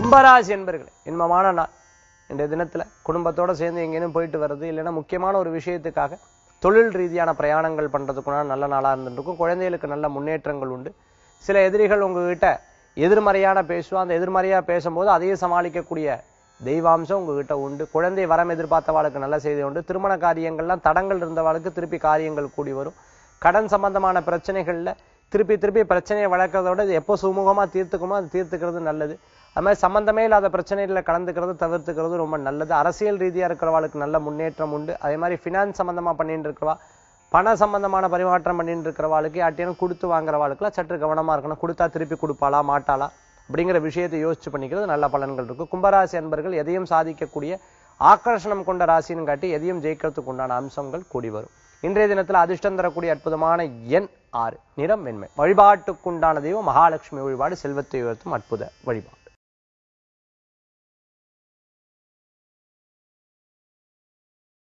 கும்பராசி என்பர்களே இன்பமான நாள் இன்றைய தினத்துல குடும்பத்தோட சேர்ந்து எங்கேயும் போயிட்டு வர்றது இல்லைன்னா முக்கியமான ஒரு விஷயத்துக்காக தொழில் ரீதியான பிரயாணங்கள் பண்றதுக்குனா நல்ல நாளா இருந்துருக்கும் குழந்தைகளுக்கு நல்ல முன்னேற்றங்கள் உண்டு சில எதிரிகள் உங்ககிட்ட எதிர்மறையான பேசுவா அந்த எதிர்மறையா பேசும்போது அதையே சமாளிக்கக்கூடிய தெய்வாம்சம் உங்ககிட்ட உண்டு குழந்தை வரம் எதிர்பார்த்தவாளுக்கு நல்ல செய்தி உண்டு திருமண காரியங்கள்லாம் தடங்கள் இருந்தவாளுக்கு திருப்பி காரியங்கள் கூடி வரும் கடன் சம்பந்தமான பிரச்சனைகள்ல திருப்பி திருப்பி பிரச்சனையை வளர்க்கறத விட இது எப்போ சுமூகமா தீர்த்துக்குமோ அது தீர்த்துக்கிறது நல்லது அது மாதிரி சம்பந்தமே இல்லாத பிரச்சனைகளை கலந்துக்கிறது தவிர்த்துக்கிறது ரொம்ப நல்லது அரசியல் ரீதியா இருக்கிறவாளுக்கு நல்ல முன்னேற்றம் உண்டு அதே மாதிரி ஃபினான்ஸ் சம்பந்தமா பண்ணிட்டு இருக்கிறவா பண சம்பந்தமான பரிமாற்றம் பண்ணிட்டு இருக்கிறவாளுக்கு யார்ட்டையும் கொடுத்து வாங்குறவாளுக்குலாம் சற்று கவனமா இருக்கணும் கொடுத்தா திருப்பி கொடுப்பாளா மாட்டாளா அப்படிங்கிற விஷயத்தை யோசிச்சு பண்ணிக்கிறது நல்ல பலன்கள் இருக்கும் கும்பராசி அன்பர்கள் எதையும் சாதிக்கக்கூடிய ஆக்கர்ஷணம் கொண்ட ராசின்னு காட்டி எதையும் ஜெயிக்கிறதுக்கு உண்டான அம்சங்கள் கூடி வரும் இன்றைய தினத்துல அதிர்ஷ்டம் தரக்கூடிய அற்புதமான எண் ஆறு நிறம் வெண்மை வழிபாட்டுக்குண்டான தெய்வம் மகாலட்சுமி வழிபாடு செல்வத்தை உயர்த்தும் அற்புத வழிபாடு